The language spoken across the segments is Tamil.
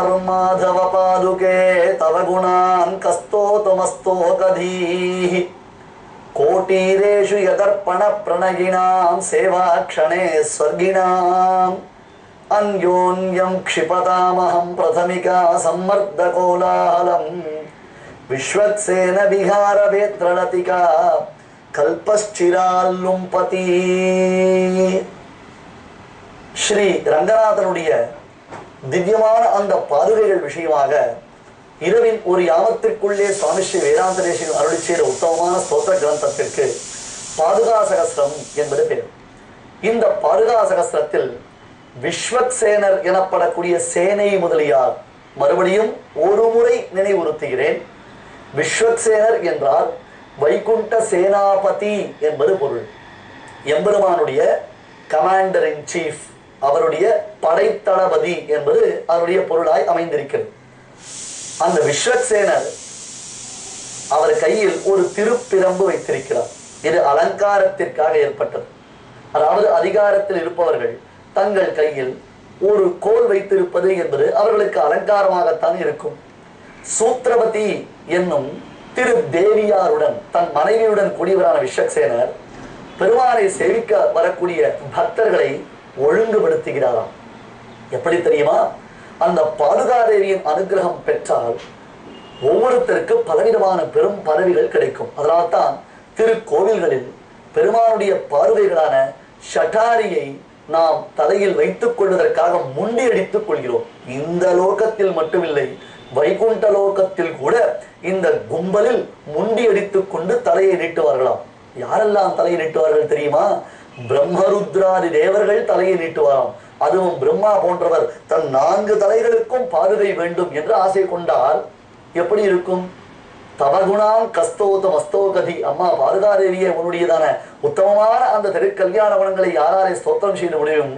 पुनर्माधव पादुके तव गुणान् कस्तोतमस्तोकधीः कोटीरेषु यदर्पणप्रणयिणां सेवाक्षणे स्वर्गिणाम् अन्योन्यं क्षिपतामहं प्रथमिका सम्मर्दकोलाहलम् विश्वक्सेन विहारवेत्रलतिका கல்பஸ்டிரால்லும்பதி ஸ்ரீ ரங்கநாதனுடைய திவ்யமான அந்த பாதுகைகள் விஷயமாக இரவின் ஒரு யாமத்திற்குள்ளே சுவாமி ஸ்ரீ வேதாந்தரேஷன் அருளி செய்த உத்தமமான ஸ்தோத்திர கிரந்தத்திற்கு பாதுகா சகஸ்திரம் என்பது பேர் இந்த பாதுகா சகஸ்திரத்தில் விஸ்வக்சேனர் எனப்படக்கூடிய சேனை முதலியார் மறுபடியும் ஒரு முறை நினைவுறுத்துகிறேன் விஸ்வக்சேனர் என்றால் வைகுண்ட சேனாபதி என்பது பொருள் எம்பெருமானுடைய கமாண்டர் இன் சீஃப் அவருடைய படைத்தளபதி என்பது அவருடைய பொருளாய் அமைந்திருக்கிறது அந்த விஸ்வக்சேனர் அவர் கையில் ஒரு திருப்பிரம்பு வைத்திருக்கிறார் இது அலங்காரத்திற்காக ஏற்பட்டது அதாவது அதிகாரத்தில் இருப்பவர்கள் தங்கள் கையில் ஒரு கோல் வைத்திருப்பது என்பது அவர்களுக்கு அலங்காரமாகத்தான் இருக்கும் சூத்ரவதி என்னும் திரு தேவியாருடன் தன் மனைவியுடன் கூடியவரான விஸ்வக்சேனர் பெருமானை சேவிக்க வரக்கூடிய பக்தர்களை ஒழுங்குபடுத்துகிறாராம் எப்படி தெரியுமா அந்த பாதுகாதேவியின் அனுகிரகம் பெற்றால் ஒவ்வொருத்தருக்கு பலவிதமான பெரும் பதவிகள் கிடைக்கும் அதனால்தான் திருக்கோவில்களில் பெருமானுடைய பார்வைகளான ஷட்டாரியை நாம் தலையில் வைத்துக் கொள்வதற்காக முண்டி அடித்துக் கொள்கிறோம் இந்த லோகத்தில் மட்டுமில்லை வைகுண்ட லோகத்தில் கூட இந்த கும்பலில் முண்டி அடித்துக் கொண்டு தலையை நீட்டுவார்களாம் யாரெல்லாம் தலையை நீட்டுவார்கள் தெரியுமா பிரம்மருத்ராதி தேவர்கள் தலையை நீட்டுவாராம் அதுவும் பிரம்மா போன்றவர் தன் நான்கு தலைகளுக்கும் பாதுகை வேண்டும் என்று ஆசை கொண்டால் எப்படி இருக்கும் தவகுணாம் கஸ்தோதம் அஸ்தோகதி அம்மா பாதுகாதேவியே உன்னுடையதான உத்தமமான அந்த திருக்கல்யாண குணங்களை யாராலே ஸ்தோத்திரம் செய்ய முடியும்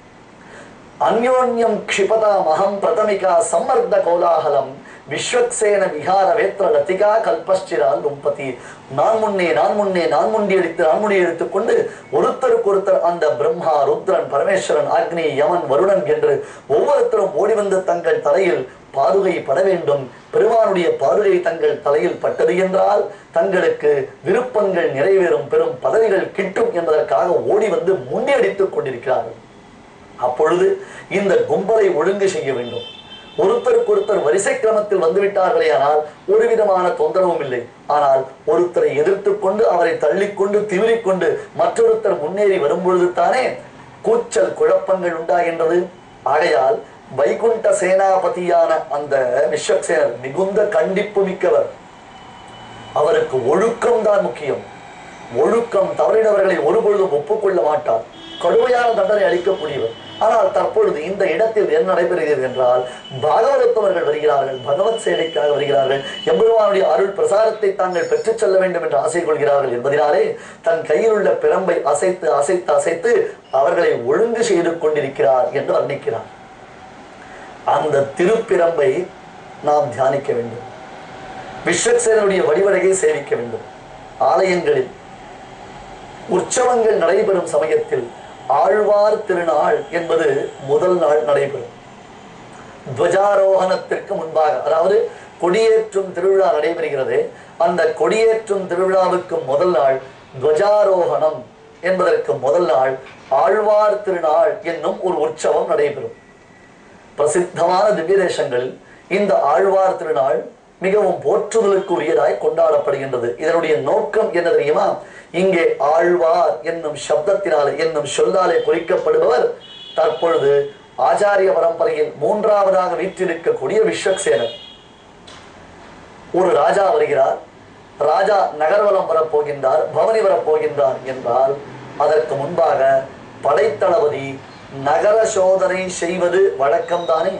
அந்யோன்யம் க்ஷிபதாம் அகம் பிரதமிகா சம்மர்த்த கோலாகலம் விஸ்வக்சேன விஹார வேத்திர லத்திகா கல்பஸ்டிரால் லும்பதி நான் முன்னே நான் முன்னே நான் முண்டி அடித்து நான் முடி எடுத்துக்கொண்டு ஒருத்தருக்கு ஒருத்தர் அந்த பிரம்மா ருத்ரன் பரமேஸ்வரன் அக்னி யமன் வருணன் என்று ஒவ்வொருத்தரும் ஓடி வந்து தங்கள் தலையில் பாதுகை பட வேண்டும் பெருமானுடைய பாதுகை தங்கள் தலையில் பட்டது என்றால் தங்களுக்கு விருப்பங்கள் நிறைவேறும் பெரும் பதவிகள் கிட்டும் என்பதற்காக ஓடி வந்து முன்னேடித்துக் கொண்டிருக்கிறார்கள் அப்பொழுது இந்த கும்பலை ஒழுங்கு செய்ய வேண்டும் ஒருத்தருக்கு ஒருத்தர் வரிசை கிரமத்தில் வந்துவிட்டார்களே ஆனால் ஒரு விதமான தொந்தரவும் இல்லை ஆனால் ஒருத்தரை எதிர்த்து கொண்டு அவரை தள்ளிக்கொண்டு திமிரிக்கொண்டு மற்றொருத்தர் முன்னேறி வரும்பொழுது தானே கூச்சல் குழப்பங்கள் உண்டாகின்றது ஆகையால் வைகுண்ட சேனாபதியான அந்த விஸ்வக்சேனர் மிகுந்த கண்டிப்பு மிக்கவர் அவருக்கு ஒழுக்கம் தான் முக்கியம் ஒழுக்கம் தவறினவர்களை ஒருபொழுதும் ஒப்புக்கொள்ள மாட்டார் கடுமையான தண்டனை அளிக்கக்கூடியவர் ஆனால் தற்பொழுது இந்த இடத்தில் என்ன நடைபெறுகிறது என்றால் பாகவதத்தவர்கள் வருகிறார்கள் பகவத் சேவைக்காக வருகிறார்கள் எம்பெருமானுடைய அருள் பிரசாரத்தை தாங்கள் பெற்றுச் செல்ல வேண்டும் என்று ஆசை கொள்கிறார்கள் என்பதனாலே தன் கையில் உள்ள பிரம்பை அசைத்து அசைத்து அசைத்து அவர்களை ஒழுங்கு செய்து கொண்டிருக்கிறார் என்று வர்ணிக்கிறார் அந்த திருப்பிரம்பை நாம் தியானிக்க வேண்டும் விஸ்வக்சேனுடைய வடிவழகை சேவிக்க வேண்டும் ஆலயங்களில் உற்சவங்கள் நடைபெறும் சமயத்தில் ஆழ்வார் திருநாள் என்பது முதல் நாள் நடைபெறும் துவஜாரோகணத்திற்கு முன்பாக அதாவது கொடியேற்றும் திருவிழா நடைபெறுகிறது அந்த கொடியேற்றும் திருவிழாவுக்கு முதல் நாள் துவஜாரோகணம் என்பதற்கு முதல் நாள் ஆழ்வார் திருநாள் என்னும் ஒரு உற்சவம் நடைபெறும் பிரசித்தமான திவ்ய தேசங்களில் இந்த ஆழ்வார் திருநாள் மிகவும் போற்றுதலுக்கு உரியதாய் கொண்டாடப்படுகின்றது இதனுடைய நோக்கம் என்ன தெரியுமா இங்கே ஆழ்வார் என்னும் சப்தத்தினாலே என்னும் சொல்லாலே குறிக்கப்படுபவர் தற்பொழுது ஆச்சாரிய பரம்பரையில் மூன்றாவதாக வீற்றிருக்கக்கூடிய விஸ்வக்சேனர் ஒரு ராஜா வருகிறார் ராஜா நகர்வலம் வரப்போகின்றார் பவனி வரப்போகின்றார் என்றால் அதற்கு முன்பாக படைத்தளபதி நகர சோதனை செய்வது வழக்கம்தானே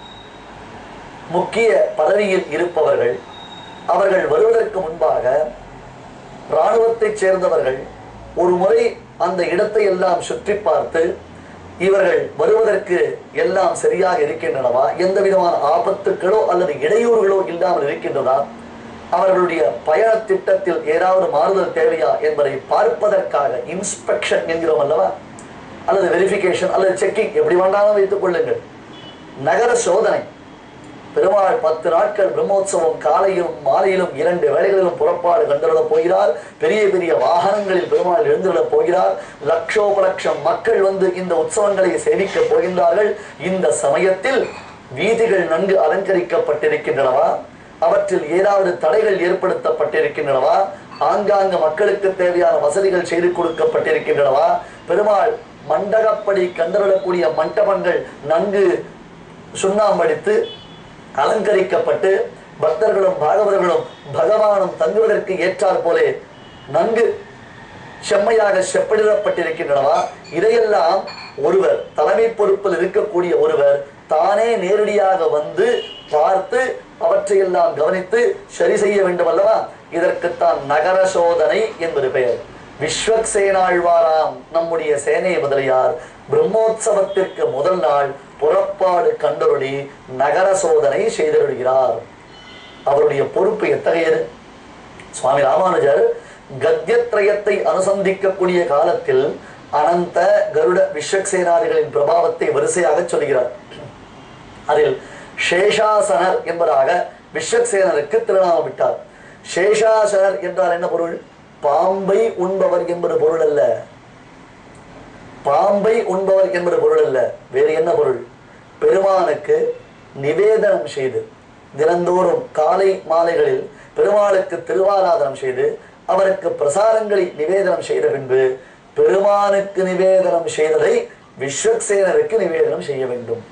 முக்கிய பதவியில் இருப்பவர்கள் அவர்கள் வருவதற்கு முன்பாக இராணுவத்தைச் சேர்ந்தவர்கள் ஒரு முறை அந்த இடத்தை எல்லாம் சுற்றி பார்த்து இவர்கள் வருவதற்கு எல்லாம் சரியாக இருக்கின்றனவா எந்த விதமான ஆபத்துக்களோ அல்லது இடையூறுகளோ இல்லாமல் இருக்கின்றதா அவர்களுடைய பயண திட்டத்தில் ஏதாவது மாறுதல் தேவையா என்பதை பார்ப்பதற்காக இன்ஸ்பெக்ஷன் என்கிறோம் அல்லவா அல்லது வெரிஃபிகேஷன் அல்லது செக்கிங் எப்படி வேண்டாலும் வைத்துக் கொள்ளுங்கள் நகர சோதனை பெருமாள் பத்து நாட்கள் பிரம்மோற்சவம் காலையிலும் மாலையிலும் இரண்டு வேளைகளிலும் புறப்பாடு கண்டுவிடப் போகிறார் பெரிய பெரிய வாகனங்களில் பெருமாள் எழுந்துவிடப் போகிறார் லட்சோபலட்சம் மக்கள் வந்து இந்த உற்சவங்களை சேவிக்கப் போகின்றார்கள் இந்த சமயத்தில் வீதிகள் நன்கு அலங்கரிக்கப்பட்டிருக்கின்றனவா அவற்றில் ஏதாவது தடைகள் ஏற்படுத்தப்பட்டிருக்கின்றனவா ஆங்காங்கு மக்களுக்கு தேவையான வசதிகள் செய்து கொடுக்கப்பட்டிருக்கின்றனவா பெருமாள் மண்டகப்படி கண்டறிடக்கூடிய மண்டபங்கள் நன்கு சுண்ணாம்படித்து அலங்கரிக்கப்பட்டு பக்தர்களும் பாகவதர்களும் பகவானும் தங்குவதற்கு ஏற்றாற் போலே நன்கு செம்மையாக செப்பனிடப்பட்டிருக்கின்றனவா இதையெல்லாம் ஒருவர் தலைமை பொறுப்பில் இருக்கக்கூடிய ஒருவர் தானே நேரடியாக வந்து பார்த்து அவற்றையெல்லாம் கவனித்து சரி செய்ய வேண்டும் அல்லவா இதற்குத்தான் நகர சோதனை என்பது பெயர் விஸ்வக்சேனாழ்வாராம் நம்முடைய சேனை முதலியார் பிரம்மோற்சவத்திற்கு முதல் நாள் புறப்பாடு கண்டருளி நகர சோதனை செய்திருக்கிறார் அவருடைய பொறுப்பு எத்தகையது சுவாமி ராமானுஜர் கத்தியத்ரயத்தை அனுசந்திக்கக்கூடிய காலத்தில் அனந்த கருட விஸ்வக்சேனாதிகளின் பிரபாவத்தை வரிசையாக சொல்கிறார் அதில் சேஷாசனர் என்பதாக விஸ்வக்சேனருக்கு திருநாமம் விட்டார் சேஷாசனர் என்றால் என்ன பொருள் பாம்பை உண்பவர் என்பது பொருள் அல்ல பாம்பை உண்பவர் என்பது பொருள் அல்ல வேறு என்ன பொருள் பெருமானுக்கு நிவேதனம் செய்து தினந்தோறும் காலை மாலைகளில் பெருமாளுக்கு திருவாராதனம் செய்து அவருக்கு பிரசாரங்களை நிவேதனம் செய்த பின்பு பெருமானுக்கு நிவேதனம் செய்ததை விஸ்வக்சேனருக்கு நிவேதனம் செய்ய வேண்டும்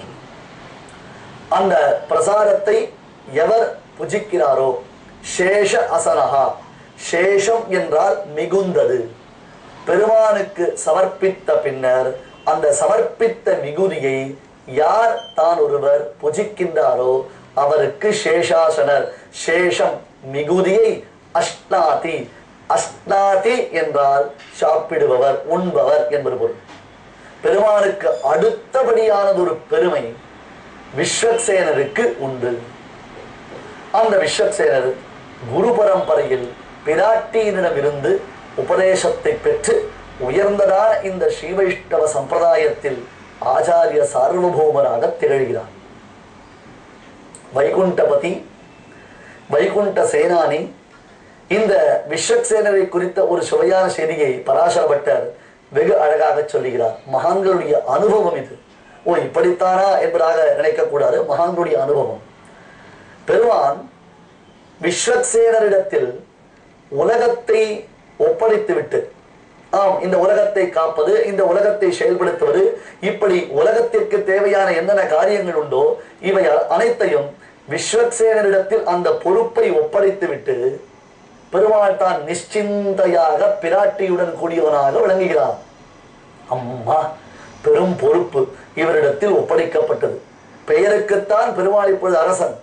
அந்த பிரசாரத்தை எவர் புஜிக்கிறாரோ சேஷ அசனஹா சேஷம் என்றால் மிகுந்தது பெருமானுக்கு சமர்ப்பித்த பின்னர் அந்த சமர்ப்பித்த மிகுதியை யார் தான் ஒருவர் புஜிக்கின்றாரோ அவருக்கு சேஷாசனர் சேஷம் மிகுதியை அஷ்டாதி அஷ்டாதி என்றால் சாப்பிடுபவர் உண்பவர் என்பது பொருள் பெருமானுக்கு அடுத்தபடியானது ஒரு பெருமை விஸ்வக்சேனருக்கு உண்டு அந்த விஸ்வக்சேனர் குரு பரம்பரையில் பிராட்டியினிடமிருந்து உபதேசத்தை பெற்று உயர்ந்ததான இந்த ஸ்ரீவைஷ்ணவ சம்பிரதாயத்தில் ஆச்சாரிய சார்வபௌமராக திகழ்கிறார் வைகுண்டபதி வைகுண்ட சேனானி இந்த விஸ்வக்சேனரை குறித்த ஒரு சுவையான செய்தியை பராசர பட்டர் வெகு அழகாக சொல்லுகிறார் மகான்களுடைய அனுபவம் இது ஓ இப்படித்தானா என்பதாக நினைக்கக்கூடாது மகான்களுடைய அனுபவம் பெருமான் விஸ்வக்சேனரிடத்தில் உலகத்தை ஒப்படைத்துவிட்டு ஆம் இந்த உலகத்தை காப்பது இந்த உலகத்தை செயல்படுத்துவது இப்படி உலகத்திற்கு தேவையான என்னென்ன காரியங்கள் உண்டோ இவை அனைத்தையும் விஸ்வக்சேனரிடத்தில் அந்த பொறுப்பை ஒப்படைத்துவிட்டு பெருமாள் தான் நிশ্চিந்தையாக பிராட்டியுடன் கூடியவனாக விளங்குகிறார் அம்மா பெரும் பொறுப்பு இவரிடத்தில் ஒப்படைக்கப்பட்டது பெயருக்குத்தான் பெருமாள் இப்பொழுது அரசன்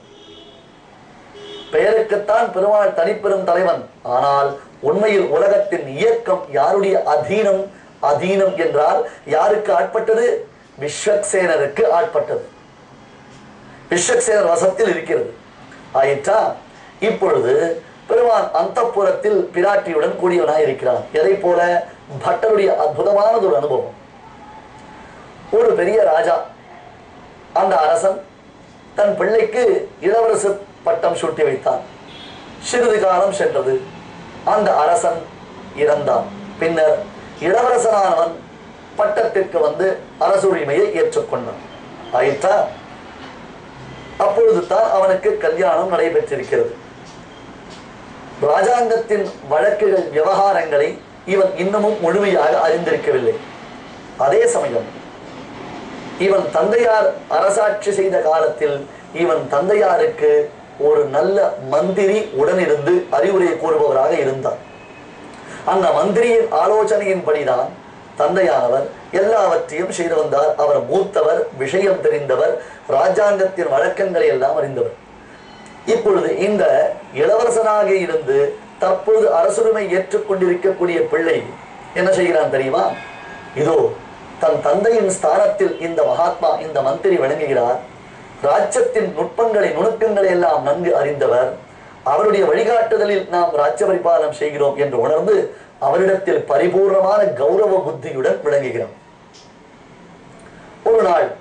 பெயருக்குத்தான் பெருமாள் தனிப்பெரும் தலைவன் ஆனால் உண்மையில் உலகத்தின் இயக்கம் யாருடைய அதீனம் அதீனம் என்றால் யாருக்கு ஆட்பட்டது விஸ்வக்சேனருக்கு ஆட்பட்டது விஸ்வக்சேனர் வசத்தில் இருக்கிறது ஆயிற்றா இப்பொழுது பெருமான் அந்தப்புறத்தில் பிராட்டியுடன் கூடியவனாய் இருக்கிறான் எதை போல பட்டருடைய அற்புதமானது ஒரு அனுபவம் ஒரு பெரிய ராஜா அந்த அரசன் தன் பிள்ளைக்கு இளவரசு பட்டம் சூட்டி வைத்தான் சிறிது காலம் சென்றது அந்த அரசன் இறந்தான் பின்னர் இளவரசனானவன் பட்டத்திற்கு வந்து அரசுரிமையை ஏற்றுக்கொண்டான் ஆயிற்றா அப்பொழுது தான் அவனுக்கு கல்யாணம் நடைபெற்றிருக்கிறது ராஜாங்கத்தின் வழக்குகள் விவகாரங்களை இவன் இன்னமும் முழுமையாக அறிந்திருக்கவில்லை அதே சமயம் இவன் தந்தையார் அரசாட்சி செய்த காலத்தில் இவன் தந்தையாருக்கு ஒரு நல்ல மந்திரி உடனிருந்து அறிவுரை கூறுபவராக இருந்தார் அந்த மந்திரியின் ஆலோசனையின்படிதான் தந்தையானவர் எல்லாவற்றையும் செய்து வந்தார் அவர் மூத்தவர் விஷயம் தெரிந்தவர் ராஜாங்கத்தின் வழக்கங்களை எல்லாம் அறிந்தவர் இப்பொழுது இந்த இளவரசனாக இருந்து தற்பொழுது அரசுரிமை ஏற்றுக்கொண்டிருக்கக்கூடிய பிள்ளை என்ன செய்கிறான் தெரியுமா இதோ தன் தந்தையின் ஸ்தானத்தில் இந்த மகாத்மா இந்த மந்திரி விளங்குகிறார் ராஜ்யத்தின் நுட்பங்களை நுணுக்கங்களை எல்லாம் நன்கு அறிந்தவர் அவருடைய வழிகாட்டுதலில் நாம் ராஜ்ய பரிபாலனம் செய்கிறோம் என்று உணர்ந்து அவரிடத்தில் பரிபூர்ணமான கௌரவ புத்தியுடன் விளங்குகிறோம் ஒரு நாள்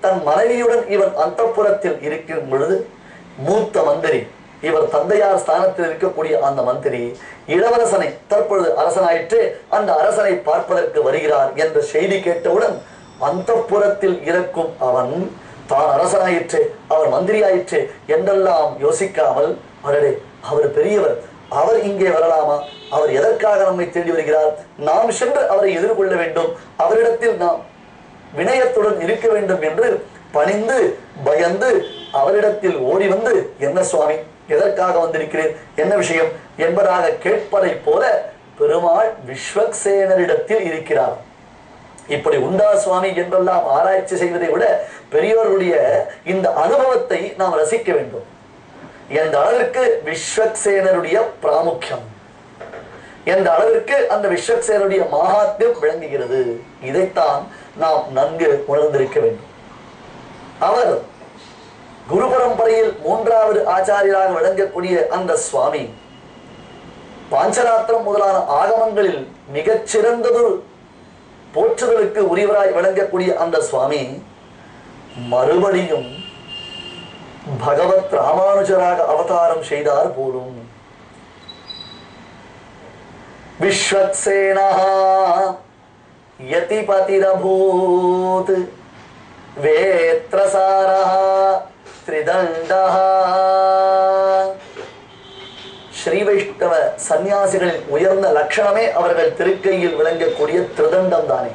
தன் மனைவியுடன் இவன் அந்தப்புறத்தில் இருக்கும் பொழுது மூத்த மந்திரி இவர் தந்தையார் ஸ்தானத்தில் இருக்கக்கூடிய அந்த மந்திரி இளவரசனை தற்பொழுது அரசனாயிற்று அந்த அரசனை பார்ப்பதற்கு வருகிறார் என்ற செய்தி கேட்டவுடன் அந்தப்புறத்தில் இருக்கும் அவன் தான் அரசனாயிற்று அவர் மந்திரியாயிற்று என்றெல்லாம் யோசிக்காமல் அடடே அவர் பெரியவர் அவர் இங்கே வரலாமா அவர் எதற்காக நம்மை தேடி வருகிறார் நாம் சென்று அவரை எதிர்கொள்ள வேண்டும் அவரிடத்தில் நாம் வினயத்துடன் இருக்க வேண்டும் என்று பணிந்து பயந்து அவரிடத்தில் ஓடி வந்து என்ன சுவாமி எதற்காக வந்திருக்கிறேன் என்ன விஷயம் என்பதாக கேட்பதை போல பெருமாள் விஸ்வக்சேனரிடத்தில் இருக்கிறார் இப்படி உண்டா சுவாமி என்றெல்லாம் ஆராய்ச்சி செய்வதை விட பெரியவர்களுடைய இந்த அனுபவத்தை நாம் ரசிக்க வேண்டும் எந்த அளவிற்கு விஸ்வக்சேனருடைய பிராமுக்கியம் எந்த அளவிற்கு அந்த விஸ்வக்சேனருடைய மகாத்மியம் விளங்குகிறது இதைத்தான் நாம் நன்கு உணர்ந்திருக்க வேண்டும் அவர் குரு பரம்பரையில் மூன்றாவது ஆச்சாரியராக விளங்கக்கூடிய அந்த சுவாமி பாஞ்சராத்திரம் முதலான ஆகமங்களில் மிகச் சிறந்ததொரு போற்றுதலுக்கு உரியவராய் விளங்கக்கூடிய அந்த சுவாமி மறுபடியும் பகவத் ராமானுஜராக அவதாரம் செய்தார் போலும் விஸ்வக்சேனா யதிபதிரபூத் வேத்ரசாரः திரிதண்டः ஸ்ரீ வைஷ்ணவ சந்நியாசிகளின் உயர்ந்த லட்சணமே அவர்கள் திருக்கையில் விளங்கக்கூடிய திருதண்டம் தானே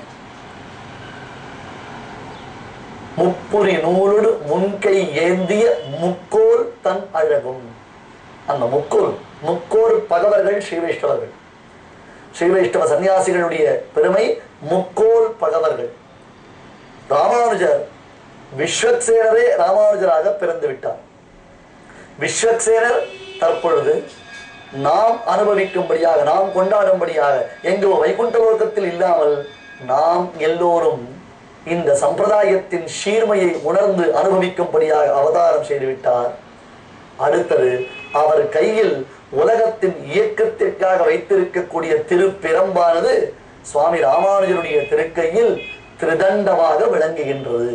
முப்புரி நூலுடு முன்கை ஏந்திய முக்கோல் தன் அழகும் அந்த முக்கோல் முக்கோல் பகவர்கள் ஸ்ரீ வைஷ்ணவர்கள் ஸ்ரீ வைஷ்ணவ சன்னியாசிகளுடைய பெருமை முக்கோல் பகவர்கள் ராமானுஜர் விஸ்வக்சேனரே ராமானுஜராக பிறந்து விட்டார் விஸ்வக்சேனர் தற்பொழுது நாம் அனுபவிக்கும்படியாக நாம் கொண்டாடும்படியாக எங்கோ வைகுண்ட லோகத்தில் இல்லாமல் நாம் எல்லோரும் இந்த சம்பிரதாயத்தின் சீர்மையை உணர்ந்து அனுபவிக்கும்படியாக அவதாரம் செய்துவிட்டார் அடுத்தது அவர் கையில் உலகத்தின் இயக்கத்திற்காக வைத்திருக்கக்கூடிய திருப்பிரம்பானது சுவாமி ராமானுஜருடைய திருக்கையில் திருதண்டமாக விளங்குகின்றது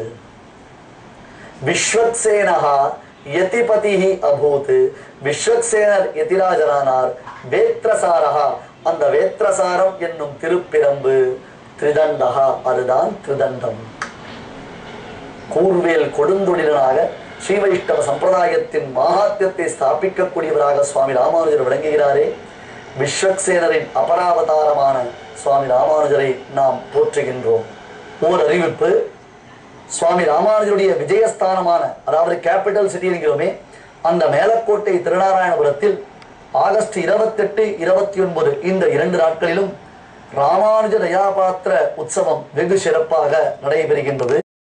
விஸ்வக்சேனஹா யதிபதிஹி அபூத் விஸ்வக்சேனர் யதிராஜரானார் வேத்ரசாரஹா அந்த வேத்ரசாரம் என்னும் திருப்பிரம்பு திரிதண்டஹா அதுதான் திருதண்டம் கூர்வேல் கொடுந்தொழிலனாக ஸ்ரீ வைஷ்ணவ சம்பிரதாயத்தின் மகாத்தியத்தை ஸ்தாபிக்கக்கூடியவராக சுவாமி ராமானுஜர் விளங்குகிறாரே விஸ்வக்சேனரின் அபராவதாரமான சுவாமி ராமானுஜரை நாம் போற்றுகின்றோம் ஓர் அறிவிப்பு சுவாமி ராமானுஜருடைய விஜயஸ்தானமான அதாவது கேபிட்டல் சிட்டி என்கிறோமே அந்த மேலக்கோட்டை திருநாராயணபுரத்தில் ஆகஸ்ட் இருபத்தெட்டு இருபத்தி ஒன்பது இந்த இரண்டு நாட்களிலும் ராமானுஜ தயாபாத்திர உற்சவம் வெகு சிறப்பாக நடைபெறுகின்றது